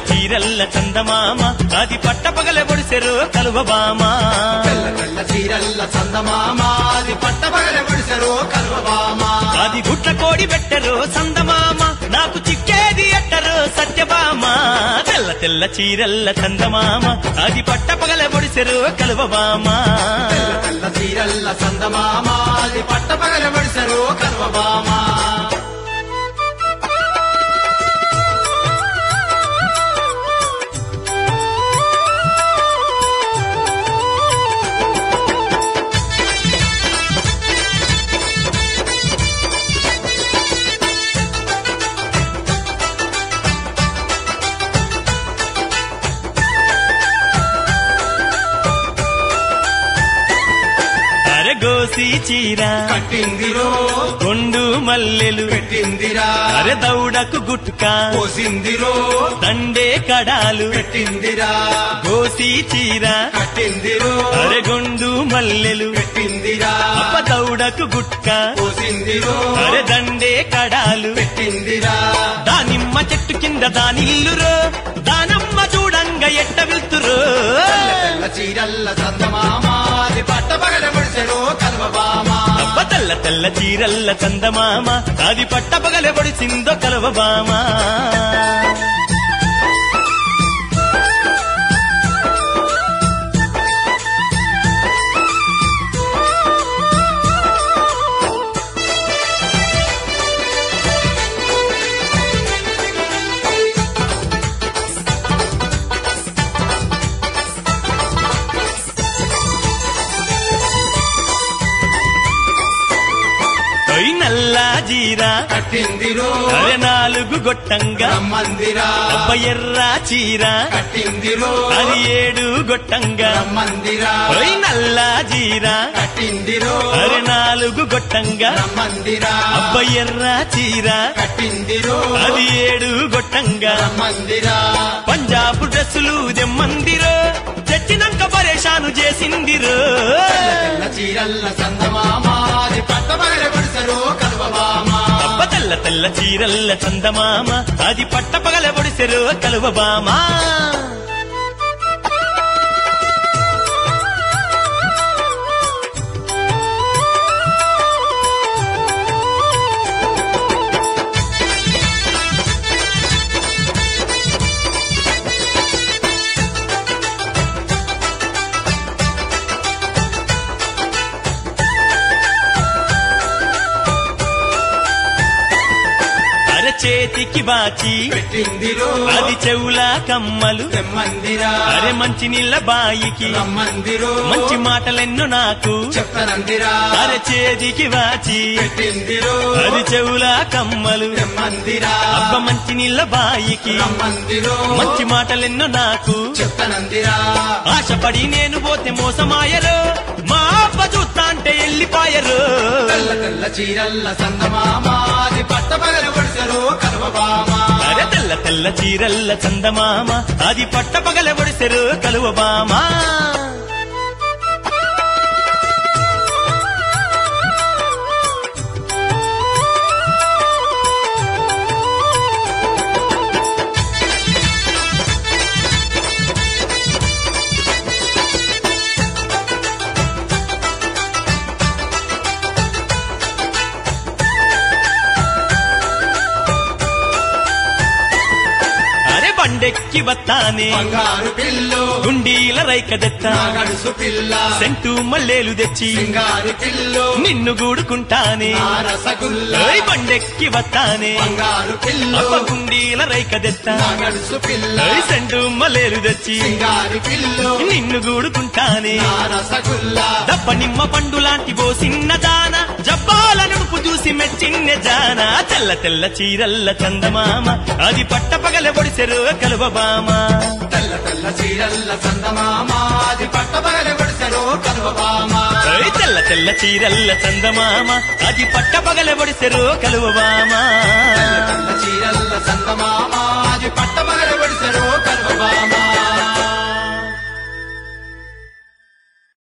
చీరల్ల చందమామ అది పట్టపగల పొడిసెరు కలువబామా తెల్ల తెల్ల చీరల్ల చందమామాది పట్టపగల గుడిసెరు కల్వబామా అది గుట్ల కోడి పెట్టరు సందమామ నాకు చిక్కేది ఎట్టరు సత్యభామ తెల్ల తెల్ల చీరల్ల చందమామ అది పట్టపగల పొడిసెరు కలువబామా తెల్ల తెల్ల చీరల్ల చందమామాది పట్టపగల గుడిసెరు కల్వబామా అరగోసి చీర కట్టిందిరో కొండు మల్లెలు పెట్టిందిరా అరె దౌడకు గుట్క పోసిందిరో తండే కడాలు పెట్టిందిరా గోసి చీర కట్టిందిరో అరెగొండు మల్లెలు పెట్టిందిరా అప్ప దౌడకు గుట్క పోసిందిరో అరె దండే కడాలు పెట్టిందిరా దానిమ్మ చెట్టు కింద దానిల్లురో దానమ్మ చూడంగ ఎట్ట వెళ్తురు తెల్ల తెల్ల చీరల్ల చందమామాది పట్టపగల గుడిసెరు కల్వబామా అబ్బ తెల్ల తెల్ల చీరల్ల చందమామ అది పట్టపగల పొడిసిందో కలవబామా తొయ్ నల్లా జీరా కట్టిందిరో అరె నాలుగు గొట్టంగా రమ్మందిరా అబ్బ ఎర్ర చీర కట్టిందిరో అది ఏడు గొట్టంగా రమ్మందిరా తొయ్ నల్లా జీరా కట్టిందిరో అరె నాలుగు గొట్టంగా రమ్మందిరా అబ్బ ఎర్ర చీర కట్టిందిరో అది ఏడు గొట్టంగా రమ్మందిరా పంజాబ్ డ్రెస్సులు దెమ్మందిరో తెచ్చినాక పరేషాను చేసిందిరో తెల్ల తెల్ల చీరల్ల చందమామాది పట్టపగల గుడిసెరు కల్వబామా అబ్బ తెల్ల తెల్ల చీరల్ల చందమామ అది పట్టపగల పొడిసెరు కలువబామా అరచేతికి బాచి పెట్టిందిరో అది చెవుల కమ్మలు తెమ్మందిరా అరే మంచి నీళ్ళ బాయికి రమ్మందిరో మంచి మాటలెన్నో నాకు చెప్తానందిరా అరచేతికి వాచి పెట్టిందిరో అది చెవుల కమ్మలు తెమ్మందిరా అబ్బ మంచి నీళ్ళ బాయికి రమ్మందిరో మంచి మాటలెన్నో నాకు చెప్తానందిరా ఆశపడి నేను పోతే మోసమాయరు మా అబ్బ చూస్తా అంటే ఎల్లిపాయరు తెల్ల తెల్ల చీరల్ల చందమామాది పట్టపగల గుడిసెరు కల్వబామా అరే తెల్ల తెల్ల చీరల్ల చందమామ అది పట్టపగల పొడిసెరు కలువబామా అరే బండెక్కి వత్తానే బంగారు పిల్లు గుండీల రైకదెత్త నా గడుసు పిల్ల సెంటు మల్లేలు తెచ్చి సింగారు పిల్లు నిన్ను గూడుకుంటానే నా రసగుల్ల ఓయ్ బండెక్కి వత్తానే బంగారు పిల్లు అబ్బ గుండీల రైకదెత్త నా గడుసు పిల్ల ఓయ్ సెంటు మల్లేలు తెచ్చి సింగారు పిల్లు నిన్ను గూడుకుంటానే నా రసగుల్ల దప్ప నిమ్మ పండు లాంటి ఓ సిన్న దాన జబ్బాల నుడుపు చూసి మెచ్చిన్న జాన తెల్ల తెల్ల చీరల్ల చందమామ అది పట్టపగల పొడిసెరు కలువబామ తెల్ల తెల్ల చీరల్ల చందమామాది పట్టపగల గుడిసెరు కల్వబామా ఓయ్ తెల్ల తెల్ల చీరల్ల చందమామ అది పట్టపగల పొడిసెరు కలువబామ తెల్ల తెల్ల చీరల్ల చందమామా